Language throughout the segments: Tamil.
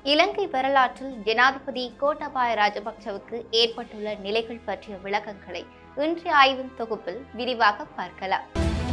இலங்கை வரலாற்றில் ஜனாதிபதி கோட்டாபாய ராஜபக்சவுக்கு ஏற்பட்டுள்ள நிலைகள் பற்றிய விளக்கங்களை இன்றைய ஆய்வின் தொகுப்பில் விரிவாக பார்க்கலாம்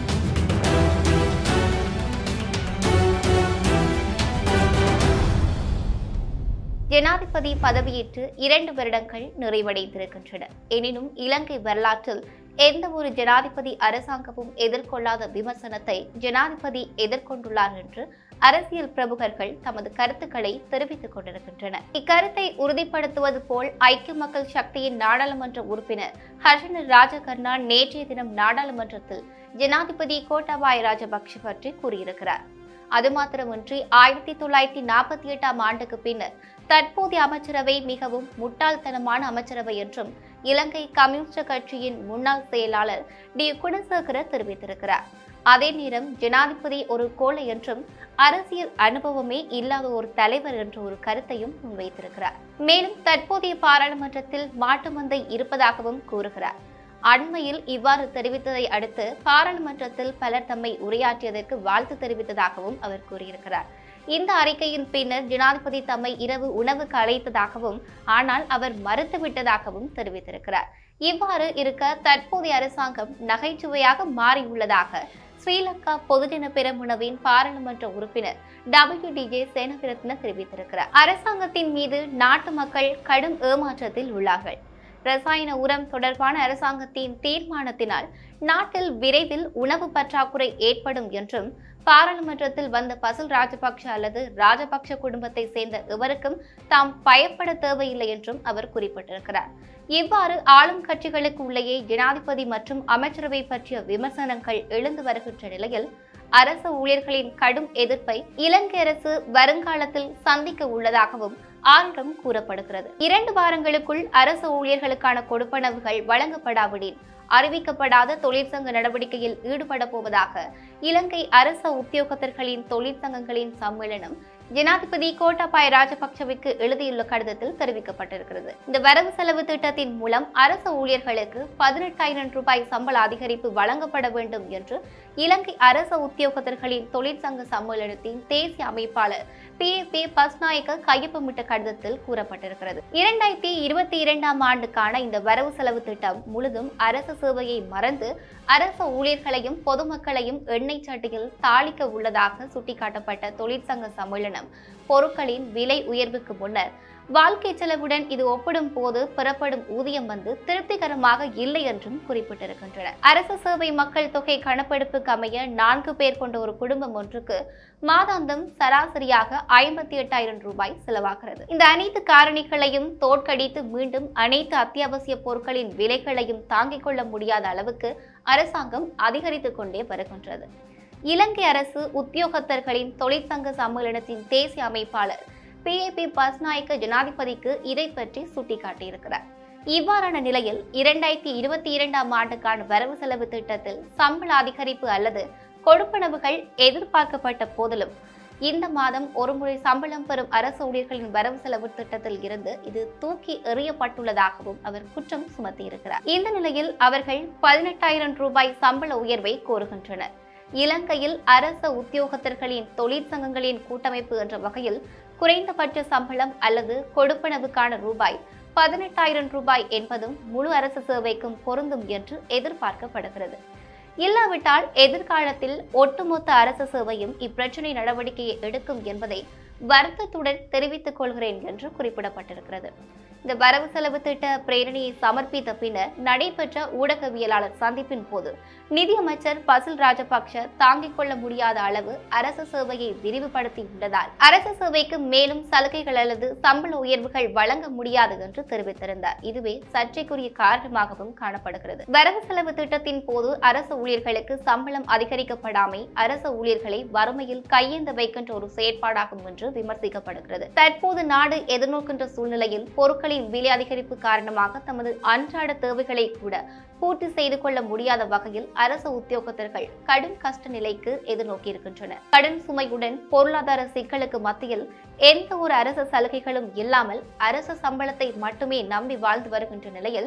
ஜனாதிபதி பதவியேற்று இரண்டு வருடங்கள் நிறைவடைந்திருக்கின்றன எனினும் இலங்கை வரலாற்றில் எந்த ஒரு ஜனாதிபதி அரசாங்கமும் எதிர்கொள்ளாத விமர்சனத்தை ஜனாதிபதி எதிர்கொண்டுள்ளார் என்று அரசியல் பிரமுகர்கள் தமது கருத்துக்களை தெரிவித்துக் கொண்டிருக்கின்றனர் இக்கருத்தை உறுதிப்படுத்துவது போல் ஐக்கிய மக்கள் சக்தியின் நாடாளுமன்ற உறுப்பினர் ஹர்ஷன ராஜகர்ணா நேற்றைய தினம் நாடாளுமன்றத்தில் ஜனாதிபதி கோட்டாபாய ராஜபக்ஷ பற்றி கூறியிருக்கிறார் அது மாத்திரமின்றி ஆயிரத்தி தொள்ளாயிரத்தி நாற்பத்தி எட்டாம் ஆண்டுக்கு பின்னர் தற்போதைய அமைச்சரவை மிகவும் முட்டாள்தனமான அமைச்சரவை என்றும் இலங்கை கம்யூனிஸ்ட் கட்சியின் முன்னாள் செயலாளர் டி குணசேகர தெரிவித்திருக்கிறார் அதே நேரம் ஜனாதிபதி ஒரு கோழை என்றும் அரசியல் அனுபவமே இல்லாத ஒரு தலைவர் என்ற ஒரு கருத்தையும் முன்வைத்திருக்கிறார் மேலும் தற்போதைய பாராளுமன்றத்தில் மாட்டு மந்தை இருப்பதாகவும் கூறுகிறார் அண்மையில் இவ்வாறு தெரிவித்ததை அடுத்து பாராளுமன்றத்தில் பலர் தம்மை உரையாற்றியதற்கு வாழ்த்து தெரிவித்ததாகவும் அவர் கூறியிருக்கிறார் இந்த அறிக்கையின் பின்னர் ஜனாதிபதி தம்மை இரவு உணவுக்கு அழைத்ததாகவும் ஆனால் அவர் மறுத்துவிட்டதாகவும் தெரிவித்திருக்கிறார் இவ்வாறு இருக்க தற்போதைய அரசாங்கம் நகைச்சுவையாக மாறியுள்ளதாக ஸ்ரீலங்கா பொதுஜன பெரமுனவின் பாராளுமன்ற உறுப்பினர் டபிள்யூ டிஜே சேனவிரத்ன தெரிவித்திருக்கிறார் அரசாங்கத்தின் மீது நாட்டு மக்கள் கடும் ஏமாற்றத்தில் உள்ளார்கள் ரசாயன உரம் தொடர்பான அரசாங்கத்தின் தீர்மானத்தினால் நாட்டில் விரைவில் உணவு பற்றாக்குறை ஏற்படும் என்றும் பாராளுமன்றத்தில் வந்த பசில் ராஜபக்ஷ அல்லது ராஜபக்ஷ குடும்பத்தை சேர்ந்த எவருக்கும் தாம் பயப்பட தேவையில்லை என்றும் அவர் குறிப்பிட்டிருக்கிறார் இவ்வாறு ஆளும் கட்சிகளுக்கு உள்ளேயே ஜனாதிபதி மற்றும் அமைச்சரவை பற்றிய விமர்சனங்கள் எழுந்து வருகின்ற நிலையில் அரசு ஊழியர்களின் கடும் எதிர்ப்பை இலங்கை அரசு வருங்காலத்தில் சந்திக்க உள்ளதாகவும் ஆரிடம் கூறப்படுகிறது இரண்டு வாரங்களுக்குள் அரசு ஊழியர்களுக்கான கொடுப்பனவுகள் வழங்கப்படாவிடின் அறிவிக்கப்படாத தொழிற்சங்க நடவடிக்கையில் ஈடுபட போவதாக இலங்கை அரச உத்தியோகத்தர்களின் தொழிற்சங்கங்களின் சம்மேளனம் ஜனாதிபதி கோட்டாபாய ராஜபக்சவிற்கு எழுதியுள்ள கடிதத்தில் தெரிவிக்கப்பட்டிருக்கிறது இந்த வரவு செலவு திட்டத்தின் மூலம் அரச ஊழியர்களுக்கு பதினெட்டாயிரம் ரூபாய் சம்பள அதிகரிப்பு வழங்கப்பட வேண்டும் என்று இலங்கை அரச உத்தியோகத்தர்களின் தொழிற்சங்க சம்மேளனத்தின் தேசிய அமைப்பாளர் பி ஏ பி பஸ்நாயக்க கையொப்பமிட்ட கடிதத்தில் கூறப்பட்டிருக்கிறது இரண்டாயிரத்தி இருபத்தி இரண்டாம் ஆண்டுக்கான இந்த வரவு செலவு திட்டம் முழுதும் அரசு சேவையை மறந்து அரச ஊழியர்களையும் பொதுமக்களையும் எண்ணெய் சட்டியில் தாளிக்க உள்ளதாக சுட்டிக்காட்டப்பட்ட தொழிற்சங்க சம்மேளனம் பொருட்களின் விலை உயர்வுக்கு முன்னர் வாழ்க்கை செலவுடன் இது ஒப்பிடும் போது பெறப்படும் ஊதியம் வந்து திருப்திகரமாக இல்லை என்றும் குறிப்பிட்டிருக்கின்றனர் அரசு சேவை மக்கள் தொகை கணக்கெடுப்புக்கு அமைய நான்கு பேர் கொண்ட ஒரு குடும்பம் ஒன்றுக்கு மாதாந்தம் சராசரியாக ஐம்பத்தி எட்டாயிரம் ரூபாய் செலவாகிறது இந்த அனைத்து காரணிகளையும் தோற்கடித்து மீண்டும் அனைத்து அத்தியாவசிய பொருட்களின் விலைகளையும் தாங்கிக் கொள்ள முடியாத அளவுக்கு அரசாங்கம் அதிகரித்துக் கொண்டே வருகின்றது இலங்கை அரசு உத்தியோகத்தர்களின் தொழிற்சங்க சம்மேளனத்தின் தேசிய அமைப்பாளர் பி ஏ பி பஸ்நாயக்க ஜனாதிபதிக்கு இதை பற்றி சுட்டிக்காட்டியிருக்கிறார் இவ்வாறான நிலையில் இரண்டாயிரத்தி இருபத்தி இரண்டாம் ஆண்டுக்கான வரவு செலவு திட்டத்தில் சம்பள அதிகரிப்பு அல்லது கொடுப்பனவுகள் எதிர்பார்க்கப்பட்ட போதிலும் இந்த மாதம் ஒருமுறை சம்பளம் பெறும் அரசு ஊழியர்களின் வரவு செலவு திட்டத்தில் இருந்து இது தூக்கி எறியப்பட்டுள்ளதாகவும் அவர் குற்றம் சுமத்தியிருக்கிறார் இந்த நிலையில் அவர்கள் பதினெட்டாயிரம் ரூபாய் சம்பள உயர்வை கோருகின்றனர் இலங்கையில் அரச உத்தியோகத்தர்களின் தொழிற்சங்கங்களின் கூட்டமைப்பு என்ற வகையில் குறைந்தபட்ச சம்பளம் அல்லது கொடுப்பனவுக்கான ரூபாய் பதினெட்டாயிரம் ரூபாய் என்பதும் முழு அரசு சேவைக்கும் பொருந்தும் என்று எதிர்பார்க்கப்படுகிறது இல்லாவிட்டால் எதிர்காலத்தில் ஒட்டுமொத்த அரசு சேவையும் இப்பிரச்சினை நடவடிக்கையை எடுக்கும் என்பதை வருத்தத்துடன் தெரிவித்துக் கொள்கிறேன் என்று குறிப்பிடப்பட்டிருக்கிறது இந்த வரவு செலவு திட்ட பிரேரணையை சமர்ப்பித்த பின்னர் நடைபெற்ற ஊடகவியலாளர் சந்திப்பின் போது நிதியமைச்சர் பசில் ராஜபக்ஷ தாங்கிக் கொள்ள முடியாத அளவு அரசு சேவையை விரிவுபடுத்தி உள்ளதால் அரசு சேவைக்கு மேலும் சலுகைகள் அல்லது சம்பள உயர்வுகள் வழங்க முடியாது என்று தெரிவித்திருந்தார் இதுவே சர்ச்சைக்குரிய காரணமாகவும் காணப்படுகிறது வரவு செலவு திட்டத்தின் போது அரசு ஊழியர்களுக்கு சம்பளம் அதிகரிக்கப்படாமை அரசு ஊழியர்களை வறுமையில் கையேந்த வைக்கின்ற ஒரு செயற்பாடாகும் என்று விமர்சிக்கப்படுகிறது தற்போது நாடு எதிர்நோக்கின்ற சூழ்நிலையில் பொருட்களின் விலை அதிகரிப்பு காரணமாக தமது அன்றாட தேவைகளை கூட பூர்த்தி செய்து கொள்ள முடியாத வகையில் அரசு உத்தியோகத்தர்கள் கடும் கஷ்ட நிலைக்கு எதிர்நோக்கியிருக்கின்றனர் கடன் சுமையுடன் பொருளாதார சிக்கலுக்கு மத்தியில் எந்த ஒரு அரசு சலுகைகளும் இல்லாமல் அரசு சம்பளத்தை மட்டுமே நம்பி வாழ்ந்து வருகின்ற நிலையில்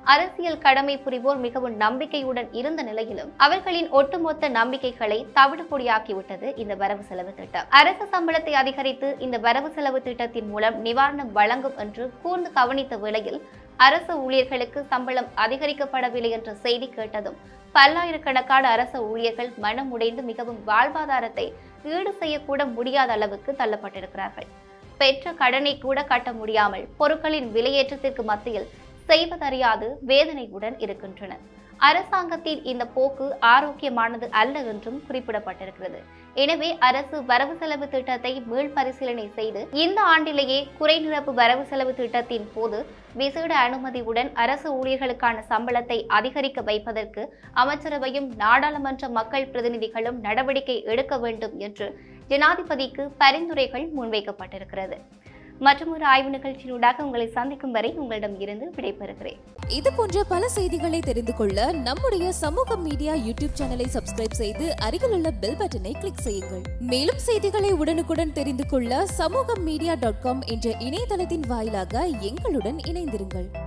அரசியல் கடமை புரிவோர் மிகவும் நம்பிக்கையுடன் இருந்த நிலையிலும் அவர்களின் ஒட்டுமொத்த நம்பிக்கைகளை தவிடுபொடியாக்கிவிட்டது இந்த வரவு செலவு திட்டம் அரசு சம்பளத்தை அதிகரித்து இந்த வரவு செலவு திட்டத்தின் மூலம் நிவாரணம் வழங்கும் என்று கூர்ந்து கவனித்த வேளையில் அரசு ஊழியர்களுக்கு சம்பளம் அதிகரிக்கப்படவில்லை என்ற செய்தி கேட்டதும் பல்லாயிரக்கணக்கான அரசு ஊழியர்கள் மனம் உடைந்து மிகவும் வாழ்வாதாரத்தை ஈடு செய்யக்கூட முடியாத அளவுக்கு தள்ளப்பட்டிருக்கிறார்கள் பெற்ற கடனை கூட கட்ட முடியாமல் பொருட்களின் விலையேற்றத்திற்கு மத்தியில் செய்வதறியாது வேதனையுடன் இருக்கின்றனர் அரசாங்கத்தின் இந்த போக்கு ஆரோக்கியமானது அல்ல என்றும் குறிப்பிடப்பட்டிருக்கிறது எனவே அரசு வரவு செலவு திட்டத்தை மீள்பரிசீலனை செய்து இந்த ஆண்டிலேயே குறை நிரப்பு வரவு செலவு திட்டத்தின் போது விசேட அனுமதியுடன் அரசு ஊழியர்களுக்கான சம்பளத்தை அதிகரிக்க வைப்பதற்கு அமைச்சரவையும் நாடாளுமன்ற மக்கள் பிரதிநிதிகளும் நடவடிக்கை எடுக்க வேண்டும் என்று ஜனாதிபதிக்கு பரிந்துரைகள் முன்வைக்கப்பட்டிருக்கிறது மற்றும் ஒரு ஆய்வு நிகழ்ச்சியினூடாக உங்களை சந்திக்கும் வரை உங்களிடம் இருந்து விடைபெறுகிறேன் இது போன்ற பல செய்திகளை தெரிந்து கொள்ள நம்முடைய சமூக மீடியா யூடியூப் சேனலை சப்ஸ்கிரைப் செய்து அருகிலுள்ள பெல் பட்டனை கிளிக் செய்யுங்கள் மேலும் செய்திகளை உடனுக்குடன் தெரிந்து கொள்ள சமூக மீடியா டாட் காம் என்ற இணையதளத்தின் வாயிலாக எங்களுடன் இணைந்திருங்கள்